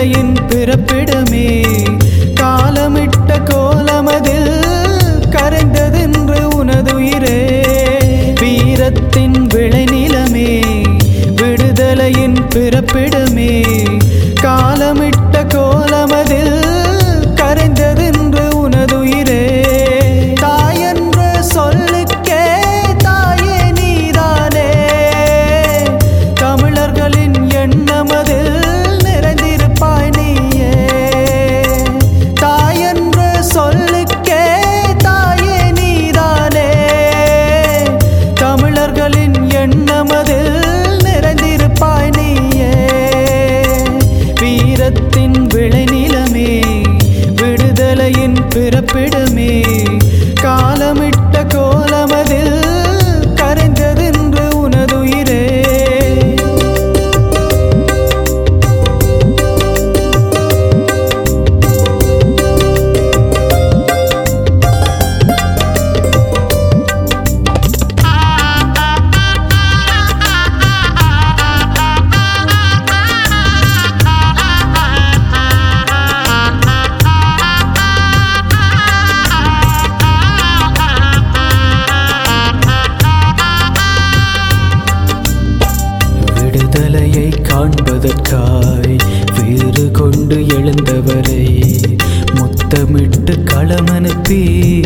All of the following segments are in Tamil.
விடுதலையின் பிறப்பிடமே காலமிட்ட கோலமதில் கரைந்ததென்று உனதுயிரே வீரத்தின் விளைநிலமே விடுதலையின் பிறப்பிடமே காலமிட்ட கோலமதில் கரைந்ததென்று உனதுயிரே தாயென்ற சொல்லுக்கே தாயே நீதானே தமிழர்களின் எண்ணமதில் நிறைந்திருப்பாய் நீயே தாயென்ற சொல்லுக்கே தாயே நீதானே தமிழர்களின் எண்ணமதில் நிறைந்திருப்பாய் நீயே வீரத்தின் விளைநிலமே விடுதலையின் பிறப்பிடமே காலமிட்ட கோலமதில் கரைந்ததென்று உனதுயிரே விடுதலையை காண்பதற்காய் வீறு கொண்டு எழுந்தவரை முத்தமிட்டு களமனுப்பி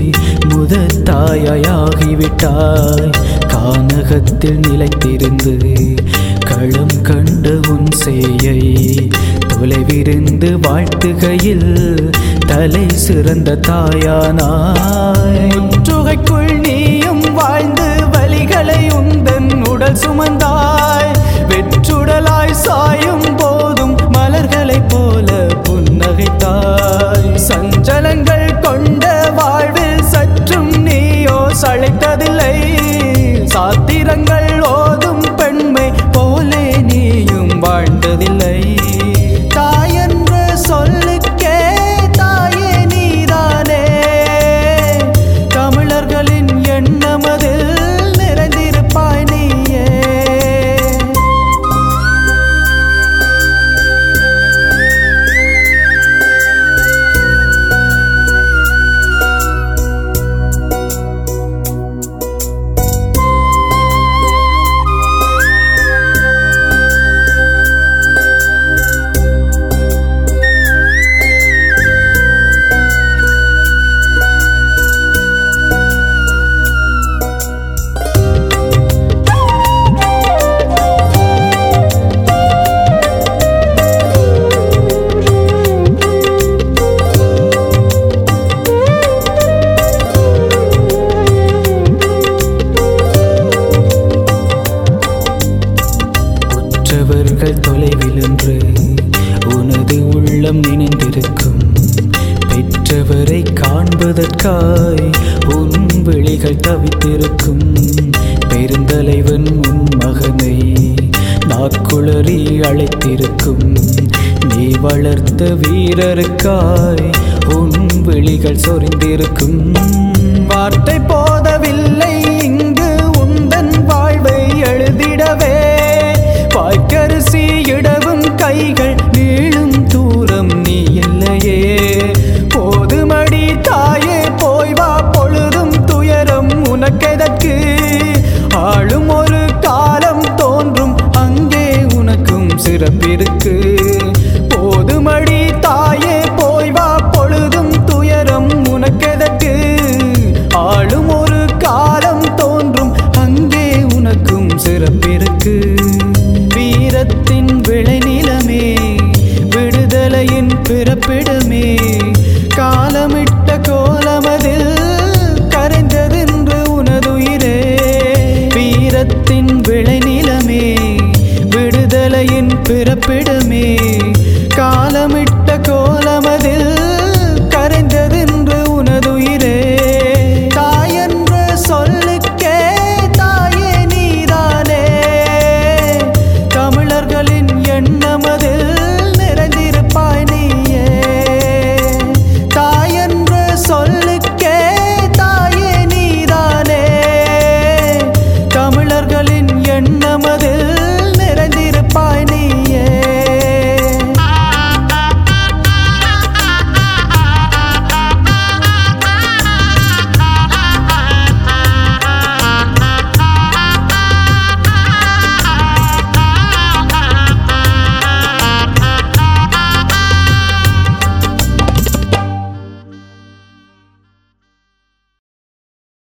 முதத்தாயாகிவிட்டாய் கானகத்தில் நிலைத்திருந்து களம் கண்ட உன் சேயை தொலைவிருந்து வாழ்த்துகையில் தலை சிறந்த தாயானாய் முற்றுகைக்குள் நீயும் வாழ்ந்து வலிகளை உந்தன் உடல் சுமந்தாய் வெற்றுடலாய் சாயும் போதும் மலர்களைப் போல புன்னகைத்தாய் சஞ்சலங்கள் கொண்ட வாழ்வில் சற்றும் நீயோ சளைத்ததில்லை சாத்திரங்கள் ஓதும் பெண்மை போலே நீயும் வாழ்ந்ததில்லை தாயென்ற சொல்லுக்கே தாயே நீதானே தமிழர்களின் எண்ணமதில் நிறைந்திருப்பாய் நீயே உற்றவர்கள் தொலைவில் என்று உனது உள்ளம் நினைந்திருக்கும் பெற்றவரை காண்பதற்காய் உன் விழிகள் தவித்திருக்கும் பெருந்தலைவன் உன் மகனை நாக்குளறி அழைத்திருக்கும் நீ வளர்த்த வீரருக்காய் உன் விழிகள் சொரிந்திருக்கும் வார்த்தை போதவில்லை இங்கு உந்தன் வாழ்வை எழுதிடவே வாய்க்கரிசி இடவும் கைகள் நீளும் தூரம் நீ இல்லையே போதுமடி தாயே போய் வா பொழுதும் துயரம் உனக்கெதற்கு ஆளும் ஒரு காலம் தோன்றும் அங்கே உனக்கும் சிறப்பிருக்கு போதுமடி தாயே போய் வா பொழுதும் துயரம் உனக்கெதற்கு ஆளும் ஒரு காலம் தோன்றும் அங்கே உனக்கும் சிறப்பிருக்கு வீரத்தின் விளைநிலமே விடுதலையின் பிறப்பிடமே காலமிட்ட கோலமதில் கரைந்ததென்று உனதுயிரே வீரத்தின் விளைநிலமே விடுதலையின் பிறப்பிடமே